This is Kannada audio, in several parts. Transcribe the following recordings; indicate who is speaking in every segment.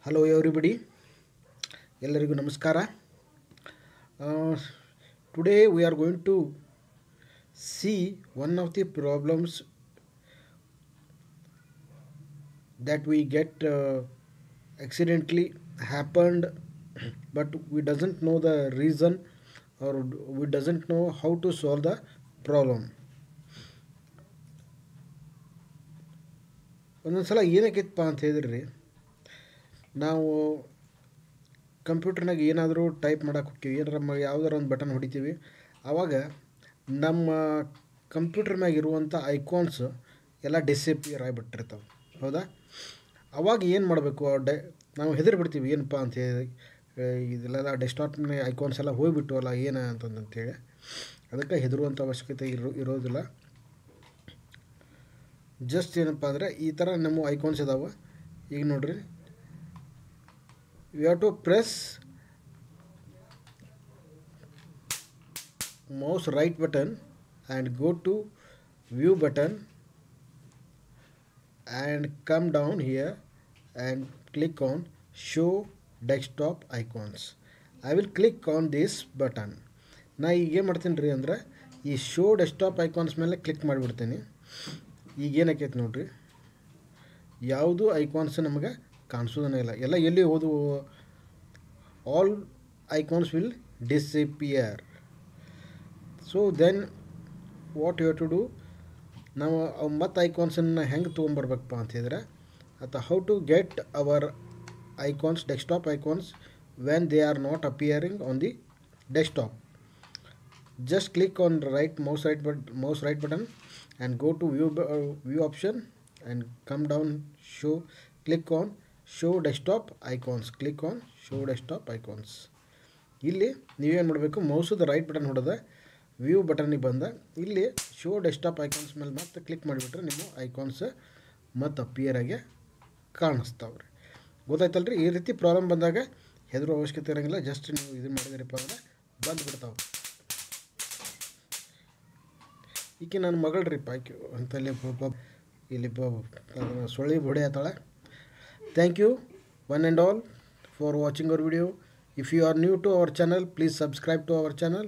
Speaker 1: ಹಲೋ ಎವ್ರಿಬಡಿ ಎಲ್ಲರಿಗೂ ನಮಸ್ಕಾರ today we are going to see one of the problems that we get uh, accidentally happened but we doesn't know the reason or we doesn't know how to solve the problem ಒಂದೊಂದು ಸಲ ಏನಕ್ಕಿತ್ತಪ್ಪ ಅಂತ ಹೇಳಿದ್ರಿ ನಾವು ಕಂಪ್ಯೂಟರ್ನಾಗ ಏನಾದರೂ ಟೈಪ್ ಮಾಡಕ್ಕೆ ಹೋಗ್ತೀವಿ ಏನಾರ ಮ ಯಾವ್ದಾರ ಒಂದು ಬಟನ್ ಹೊಡಿತೀವಿ ಆವಾಗ ನಮ್ಮ ಕಂಪ್ಯೂಟರ್ ಮ್ಯಾಗ ಇರುವಂಥ ಐಕಾನ್ಸ್ ಎಲ್ಲ ಡಿಸಿಪಿಯರ್ ಆಗಿಬಿಟ್ಟಿರ್ತಾವೆ ಹೌದಾ ಅವಾಗ ಏನು ಮಾಡಬೇಕು ಡೈ ನಾವು ಹೆದರಿ ಬಿಡ್ತೀವಿ ಏನಪ್ಪ ಅಂತ ಹೇಳಿ ಇದೆಲ್ಲ ಡೆಸ್ಕ್ಟಾಪ್ನ ಐಕಾನ್ಸ್ ಎಲ್ಲ ಹೋಗಿಬಿಟ್ಟು ಅಲ್ಲ ಏನು ಅಂತಂತೇಳಿ ಅದಕ್ಕೆ ಹೆದರುವಂಥ ಅವಶ್ಯಕತೆ ಇರೋ ಇರೋದಿಲ್ಲ ಜಸ್ಟ್ ಏನಪ್ಪ ಅಂದರೆ ಈ ಥರ ನಮ್ಮ ಐಕಾನ್ಸ್ ಇದಾವೆ ಈಗ ನೋಡ್ರಿ you have to press mouse right button and go to view button and come down here and click on show desktop icons I will click on this button ನಾ ಈಗ ಏನು ಮಾಡ್ತೀನಿ ರೀ ಅಂದ್ರೆ ಈ ಶೋ ಡೆಸ್ಕ್ಟಾಪ್ ಐಕಾನ್ಸ್ ಮೇಲೆ ಕ್ಲಿಕ್ ಮಾಡಿಬಿಡ್ತೀನಿ ಈಗ ಏನಾಕೈತೆ ನೋಡ್ರಿ ಯಾವುದು ಐಕಾನ್ಸ್ ನಮಗೆ ಕಾಣಿಸೋದನೇ ಇಲ್ಲ ಎಲ್ಲ ಎಲ್ಲಿ ಹೋದು all icons will disappear so then what you to do ನಾವು ಅವು ಮತ್ತು ಐಕಾನ್ಸನ್ನು ಹೆಂಗೆ ತೊಗೊಂಬರ್ಬೇಕಪ್ಪ ಅಂತ ಹೇಳಿದ್ರೆ ಅಥವಾ how to get our icons desktop icons when they are not appearing on the desktop just click on right mouse right but mouse right button and go to view uh, view option and come down show click on show desktop icons click on show desktop icons ಇಲ್ಲಿ ನೀವೇನು ಮಾಡಬೇಕು ಮೌಸದ ರೈಟ್ ಬಟನ್ ಹೊಡೆದ ವ್ಯೂ ಬಟನಿಗೆ ಬಂದ ಇಲ್ಲಿ ಶೋ ಡೆಸ್ಕ್ಟಾಪ್ ಐಕಾನ್ಸ್ ಮೇಲೆ ಮತ್ತೆ ಕ್ಲಿಕ್ ಮಾಡಿಬಿಟ್ರೆ ನಿಮ್ಮ ಐಕಾನ್ಸ್ ಮತ್ತು ಅಪಿಯರ್ ಆಗಿ ಕಾಣಿಸ್ತಾವೆ ರೀ ಗೊತ್ತಾಯ್ತಲ್ರಿ ಈ ರೀತಿ ಪ್ರಾಬ್ಲಮ್ ಬಂದಾಗ ಹೆದರೋ ಅವಶ್ಯಕತೆ ಇರೋಂಗಿಲ್ಲ ಜಸ್ಟ್ ನೀವು ಇದು ಮಾಡಿದಿರಪ್ಪ ಅಂದ್ರೆ ಬಂದುಬಿಡ್ತಾವೆ ಈಕೆ ನನ್ನ ಮಗಳು ರೀ ಪಾಕಿ ಅಂತಲ್ಲಿ ಇಲ್ಲಿ ಸೊಳ್ಳಿ ಹೊಡೆಯತ್ತಾಳೆ thank you one and all for watching our video if you are new to our channel please subscribe to our channel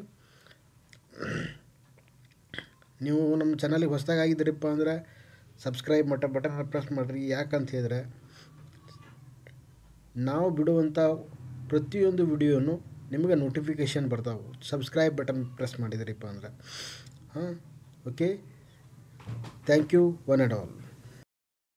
Speaker 1: ನೀವು ನಮ್ಮ ಚಾನಲಿಗೆ ಹೊಸದಾಗಿ ಆಗಿದ್ದೀರಪ್ಪ ಅಂದ್ರೆ ಸಬ್ಸ್ಕ್ರೈಬ್ ಮಟ್ಟ ಬಟನ್ ಪ್ರೆಸ್ ಮಾಡಿರಿ ಯಾಕಂತ ಹೇಳಿದ್ರೆ ನಾವು ಬಿಡುವಂಥ ಪ್ರತಿಯೊಂದು ವಿಡಿಯೋನು ನಿಮಗೆ ನೋಟಿಫಿಕೇಷನ್ ಬರ್ತಾವೆ ಸಬ್ಸ್ಕ್ರೈಬ್ ಬಟನ್ ಪ್ರೆಸ್ ಮಾಡಿದಿರಪ್ಪ ಅಂದ್ರೆ ಹಾಂ okay thank you one and all